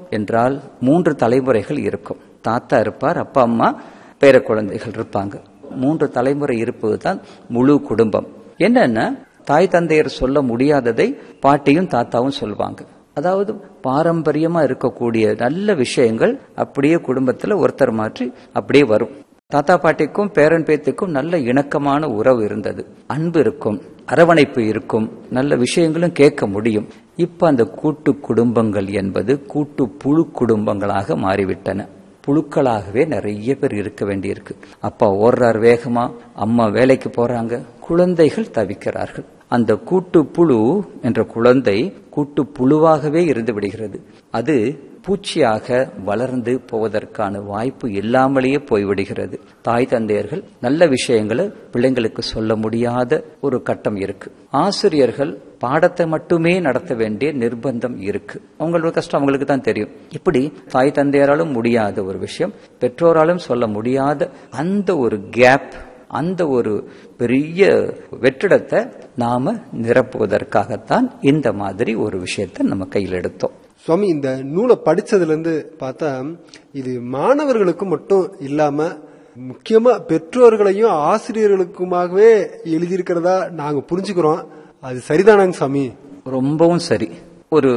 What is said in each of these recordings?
என்றால் மூன்று தலைமுறைகள் இருக்கும் தாத்தா இருப்பார் அப்பா அம்மா பேர குழந்தைகள் இருப்பாங்க மூன்று தலைமுறை இருப்பதுதான் முழு குடும்பம் என்னன்னா தாய் தந்தையர் சொல்ல முடியாததை பாட்டியும் தாத்தாவும் சொல்லுவாங்க அதாவது பாரம்பரியமா இருக்கக்கூடிய நல்ல விஷயங்கள் அப்படியே குடும்பத்துல ஒருத்தர் மாற்றி அப்படியே வரும் தாத்தா பாட்டிக்கும் பேரன் பேத்திக்கும் நல்ல இணக்கமான உறவு இருந்தது அன்பு இருக்கும் அரவணைப்பு இருக்கும் நல்ல விஷயங்களும் கேட்க முடியும் இப்ப அந்த கூட்டு குடும்பங்கள் என்பது கூட்டு புழு குடும்பங்களாக மாறிவிட்டன புழுக்களாகவே நிறைய பேர் இருக்க வேண்டியிருக்கு அப்பா ஓடுறார் வேகமா அம்மா வேலைக்கு போறாங்க குழந்தைகள் தவிக்கிறார்கள் அந்த கூட்டு புழு என்ற குழந்தை கூட்டு புழுவாகவே இருந்து விடுகிறது அது பூச்சியாக வளர்ந்து போவதற்கான வாய்ப்பு இல்லாமலேயே போய்விடுகிறது தாய் தந்தையர்கள் நல்ல விஷயங்களை பிள்ளைங்களுக்கு சொல்ல முடியாத ஒரு கட்டம் இருக்கு ஆசிரியர்கள் பாடத்தை மட்டுமே நடத்த வேண்டிய நிர்பந்தம் இருக்கு அவங்களோட கஷ்டம் அவங்களுக்கு தான் தெரியும் இப்படி தாய் தந்தையராலும் முடியாத ஒரு விஷயம் பெற்றோராலும் சொல்ல முடியாத அந்த ஒரு கேப் அந்த ஒரு பெரிய வெற்றிடத்தை நாம நிரப்புவதற்காகத்தான் இந்த மாதிரி ஒரு விஷயத்தை நம்ம கையில் எடுத்தோம் சுவாமி இந்த நூலை படிச்சதுல இருந்து பார்த்தா இது மாணவர்களுக்கு மட்டும் இல்லாம முக்கியமா பெற்றோர்களையும் ஆசிரியர்களுக்குமாகவே எழுதியிருக்கிறதா நாங்க புரிஞ்சுக்கிறோம் அது சரிதானாங்க சாமி ரொம்பவும் சரி ஒரு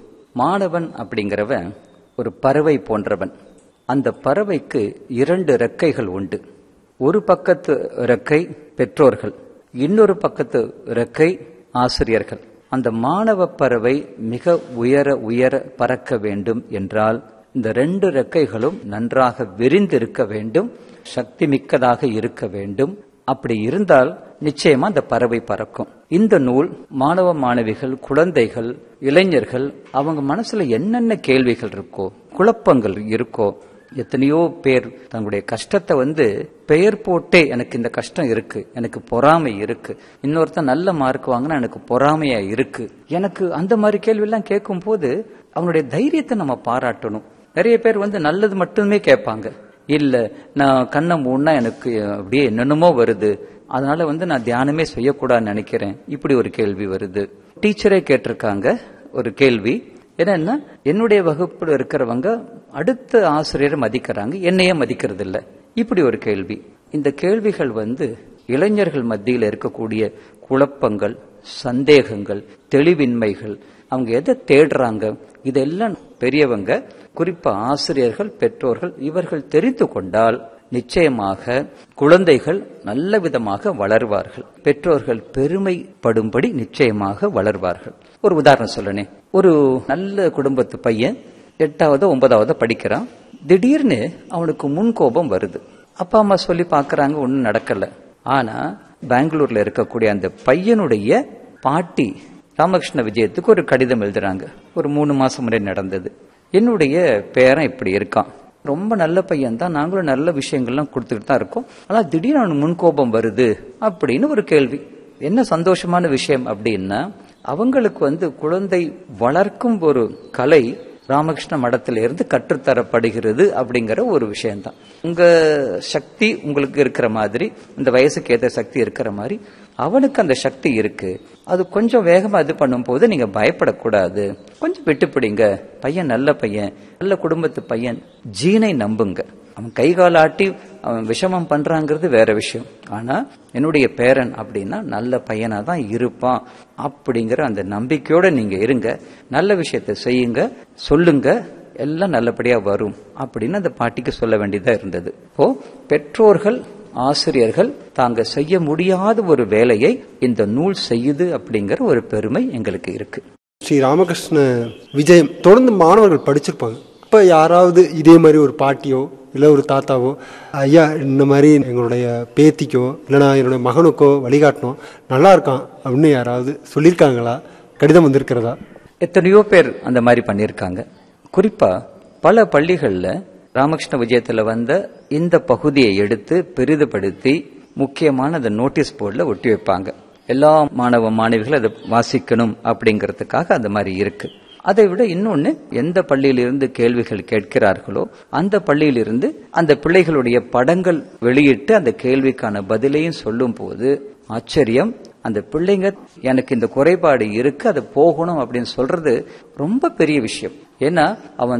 மாணவன் அப்படிங்கிறவன் ஒரு பறவை போன்றவன் அந்த பறவைக்கு இரண்டு ரெக்கைகள் உண்டு ஒரு பக்கத்து ரெக்கை பெற்றோர்கள் இன்னொரு பக்கத்து ரெக்கை ஆசிரியர்கள் அந்த மாணவ பறவை மிக உயர உயர பறக்க வேண்டும் என்றால் இந்த ரெண்டு ரெக்கைகளும் நன்றாக விரிந்திருக்க வேண்டும் சக்தி மிக்கதாக இருக்க வேண்டும் அப்படி இருந்தால் நிச்சயமா அந்த பறவை பறக்கும் இந்த நூல் மாணவ மாணவிகள் குழந்தைகள் இளைஞர்கள் அவங்க மனசுல என்னென்ன கேள்விகள் இருக்கோ குழப்பங்கள் இருக்கோ எத்தனையோ பேர் தங்களுடைய கஷ்டத்தை வந்து பெயர் போட்டே எனக்கு இந்த கஷ்டம் இருக்கு எனக்கு பொறாமை இருக்கு இன்னொருத்தன் நல்ல மார்க் வாங்கினா எனக்கு பொறாமையா இருக்கு எனக்கு அந்த மாதிரி கேள்வி எல்லாம் கேட்கும் போது அவனுடைய தைரியத்தை நம்ம பாராட்டணும் நிறைய பேர் வந்து நல்லது மட்டுமே கேட்பாங்க இல்ல நான் கண்ணை மூடனா எனக்கு அப்படியே என்னென்னமோ வருது அதனால வந்து நான் தியானமே செய்யக்கூடாதுன்னு நினைக்கிறேன் இப்படி ஒரு கேள்வி வருது டீச்சரே கேட்டிருக்காங்க ஒரு கேள்வி என்னன்னா என்னுடைய வகுப்புல இருக்கிறவங்க அடுத்த ஆசிரியரை மதிக்கிறாங்க என்னையே மதிக்கிறது இல்ல இப்படி ஒரு கேள்வி இந்த கேள்விகள் வந்து இளைஞர்கள் மத்தியில் இருக்கக்கூடிய குழப்பங்கள் சந்தேகங்கள் தெளிவின்மைகள் அவங்க எதை தேடுறாங்க இதெல்லாம் பெரியவங்க குறிப்பா ஆசிரியர்கள் பெற்றோர்கள் இவர்கள் தெரிந்து கொண்டால் நிச்சயமாக குழந்தைகள் நல்ல விதமாக வளர்வார்கள் பெற்றோர்கள் பெருமைப்படும்படி நிச்சயமாக வளர்வார்கள் ஒரு உதாரணம் சொல்லனே ஒரு நல்ல குடும்பத்து பையன் எட்டாவது ஒன்பதாவது படிக்கிறான் திடீர்னு அவனுக்கு முன்கோபம் வருது அப்பா அம்மா சொல்லி பாக்குறாங்க ஒன்னும் நடக்கல ஆனா பெங்களூர்ல இருக்கக்கூடிய அந்த பையனுடைய பாட்டி ராமகிருஷ்ண விஜயத்துக்கு ஒரு கடிதம் எழுதுறாங்க ஒரு மூணு மாசம் முறை நடந்தது என்னுடைய பேரன் இப்படி இருக்கான் ரொம்ப நல்ல பையன் தான் நாங்களும் நல்ல விஷயங்கள்லாம் கொடுத்துட்டு தான் இருக்கோம் ஆனா திடீர்னு அவனுக்கு முன்கோபம் வருது அப்படின்னு ஒரு கேள்வி என்ன சந்தோஷமான விஷயம் அப்படின்னா அவங்களுக்கு வந்து குழந்தை வளர்க்கும் ஒரு கலை ராமகிருஷ்ண மடத்தில இருந்து கற்றுத்தரப்படுகிறது அப்படிங்கிற ஒரு விஷயம்தான் உங்க சக்தி உங்களுக்கு இருக்கிற மாதிரி இந்த வயசுக்கு ஏற்ற சக்தி இருக்கிற மாதிரி அவனுக்கு அந்த சக்தி இருக்கு அது கொஞ்சம் வேகமா இது பண்ணும் போது நீங்க பயப்படக்கூடாது கொஞ்சம் விட்டுப்பிடிங்க பையன் நல்ல பையன் நல்ல குடும்பத்து பையன் ஜீனை நம்புங்க அவன் கை கால் ஆட்டி அவன் விஷமம் பண்றாங்கிறது வேற விஷயம் ஆனா என்னுடைய பேரன் அப்படின்னா நல்ல பையனா தான் இருப்பான் அப்படிங்கிற அந்த நம்பிக்கையோட நீங்க இருங்க நல்ல விஷயத்த செய்யுங்க சொல்லுங்க எல்லாம் நல்லபடியா வரும் அப்படின்னு அந்த பாட்டிக்கு சொல்ல வேண்டியதா இருந்தது இப்போ பெற்றோர்கள் ஆசிரியர்கள் தாங்க செய்ய முடியாத ஒரு வேலையை இந்த நூல் செய்யுது அப்படிங்கிற ஒரு பெருமை எங்களுக்கு இருக்கு ஸ்ரீ ராமகிருஷ்ண விஜயம் தொடர்ந்து மாணவர்கள் படிச்சிருப்பாங்க இப்ப யாராவது இதே மாதிரி ஒரு பாட்டியோ இல்ல ஒரு தாத்தாவோ ஐயா இந்த மாதிரி எங்களுடைய பேத்திக்கோ இல்லைனா என்னுடைய மகனுக்கோ வழிகாட்டணும் நல்லா இருக்கான் அப்படின்னு யாராவது சொல்லியிருக்காங்களா கடிதம் வந்திருக்கிறதா எத்தனையோ பேர் அந்த மாதிரி பண்ணியிருக்காங்க குறிப்பா பல பள்ளிகள்ல ராமகிருஷ்ண விஜயத்துல வந்த இந்த பகுதியை எடுத்து பெரிதுபடுத்தி முக்கியமான அந்த நோட்டீஸ் போர்டில் ஒட்டி வைப்பாங்க எல்லா மாணவ மாணவிகளும் அதை வாசிக்கணும் அப்படிங்கிறதுக்காக அந்த மாதிரி இருக்கு அதை விட இன்னொன்னு எந்த பள்ளியிலிருந்து கேள்விகள் கேட்கிறார்களோ அந்த பள்ளியிலிருந்து அந்த பிள்ளைகளுடைய படங்கள் வெளியிட்டு அந்த கேள்விக்கான பதிலையும் சொல்லும் போது ஆச்சரியம் அந்த பிள்ளைங்க எனக்கு இந்த குறைபாடு இருக்கு அது போகணும் அப்படின்னு சொல்றது ரொம்ப பெரிய விஷயம் ஏன்னா அவன்